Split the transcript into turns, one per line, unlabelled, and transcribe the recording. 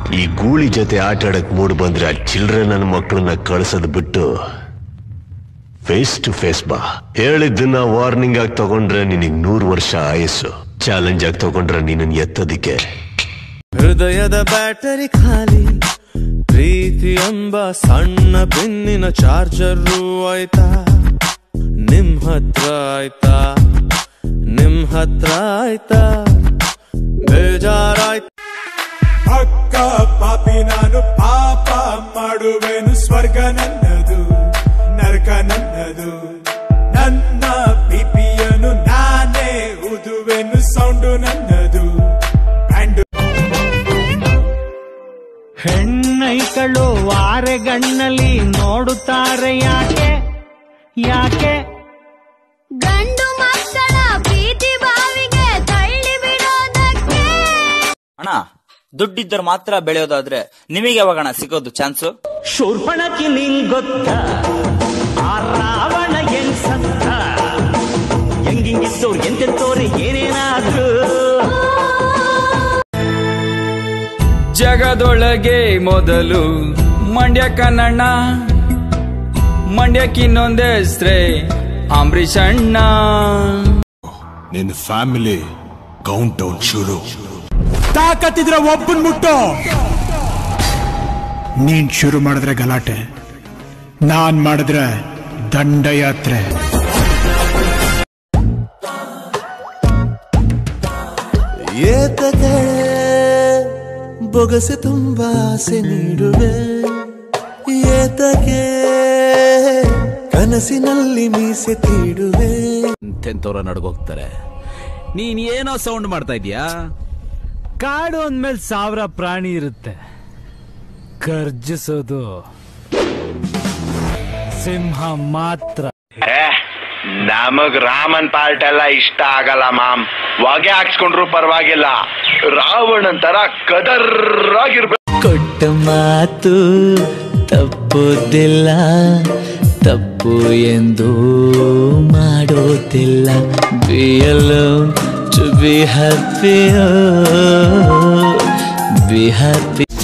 ಈ ಗೂಳಿ ಜೊತೆ ಆಟ ಆಡಕ್ ಮೂಡ್ ಬಂದ್ರೆ ಆ ಚಿಲ್ಡ್ರೆ ನನ್ನ ಮಕ್ಕಳನ್ನ ಕಳ್ಸೋದ್ ಬಿಟ್ಟು ಫೇಸ್ ಟು ಫೇಸ್ ಬಾ ಹೇಳಿದ್ದನ್ನ ವಾರ್ನಿಂಗ್ ಆಗಿ ತಗೊಂಡ್ರೆ ನಿನಗ್ ನೂರು ವರ್ಷ ಆಯಸ್ಸು ಚಾಲೆಂಜ್ ಆಗಿ ತಗೊಂಡ್ರೆ ನಿನ್ನ ಎತ್ತೋದಿಕ್ಕೆ
ಹೃದಯದ ಬ್ಯಾಟರಿ ಖಾಲಿ ಪ್ರೀತಿ ಎಂಬ ಸಣ್ಣ ಬೆನ್ನಿನ ಚಾರ್ಜರು ಆಯ್ತಾ ನಿಮ್ ಹತ್ರ ಆಯ್ತಾ ನಿಮ್ ಹತ್ರ ಆಯ್ತಾ ಬೇಜಾರಾಯ್ತಾ
ಅಕ್ಕ ಪಾಪಿ ನಾನು ಪಾಪ ಮಾಡುವೆನು ಸ್ವರ್ಗ ನನ್ನದು ನರಕ ನನ್ನದು ನನ್ನ ಪಿಪಿಯನ್ನು ನಾನೇ ಊದುವೆನು ಸೌಂಡು ನನ್ನದು ಬ್ಯಾಂಡು
ಹೆಣ್ಣೈಗಳು ವಾರೆಗಣ್ಣಲ್ಲಿ ನೋಡುತ್ತಾರೆ ಯಾಕೆ ಯಾಕೆ
ಗಂಡು ಮಕ್ಕಳ ಪ್ರೀತಿ ಬಾವಿಗೆ ತಳ್ಳಿ ಬಿಡೋದಕ್ಕೆ
ಅಣ್ಣ ದುಡ್ಡಿದ್ದರೆ ಮಾತ್ರ ಬೆಳೆಯೋದಾದ್ರೆ ನಿಮಗೆ ಯಾವಾಗಣ ಸಿಗೋದು ಚಾನ್ಸು
ಶೂರ್ಪಣಕಿ ನಿಂಗ್ ಗೊತ್ತ ಆ ರಾವಣ ಹೆಂಗ್ ಸತ್ತ ಹೆಂಗಿಂಗಿದ್ದವ್ರು ಎಂತೆಂತವ್ರು ಏನೇನಾದ್ರು
ಜಗದೊಳಗೆ ಮೊದಲು ಮಂಡ್ಯ ಕನ್ನಣ್ಣ ಮಂಡ್ಯಕ್ಕಿನ್ನೊಂದೇ ಹೆಸ್ರೆ ಅಂಬರೀಷ್ ಅಣ್ಣ
ನಿನ್ನ ಫ್ಯಾಮಿಲಿ ಕೌಂಟ್ ಡೌನ್ ಶುರು ತಾಕತ್ತಿದ್ರೆ ಒಬ್ಬನ್ ಮುಟ್ಟು ನೀನ್ ಶುರು ಮಾಡಿದ್ರೆ ಗಲಾಟೆ ನಾನ್ ಮಾಡಿದ್ರೆ ದಂಡಯಾತ್ರೆ
ಏತಕ್ಕೆ ಬೊಗಸೆ ತುಂಬ ಆಸೆ ನೀಡುವೆ ಏತಕ್ಕೆ ಕನಸಿನಲ್ಲಿ ಮೀಸೆ ತೀಡುವೆ
ಎಂತೆಂತವ್ರ ನಡ್ಗೋಗ್ತಾರೆ ನೀನ್ ಏನೋ ಸೌಂಡ್ ಮಾಡ್ತಾ ಇದೀಯಾ
ಕಾಡು ಅಂದ್ಮೇಲೆ ಸಾವಿರ ಪ್ರಾಣಿ ಇರುತ್ತೆ ಗರ್ಜಿಸೋದು ಸಿಂಹ ಮಾತ್ರ
ನಮಗ್ ರಾಮನ್ ಪಾರ್ಟ್ ಎಲ್ಲ ಇಷ್ಟ ಆಗಲ್ಲ ಮಾಮ್ ಹೊಗೆ ಹಾಕ್ಸ್ಕೊಂಡ್ರು ಪರವಾಗಿಲ್ಲ ರಾವಣನ್ ತರ ಕದರ್ ಆಗಿರ್ಬೇಕು
ಕೊಟ್ಟ ಮಾತು ತಪ್ಪುದಿಲ್ಲ ತಪ್ಪು ಎಂದು ಮಾಡೋದಿಲ್ಲ be alone to be happy be happy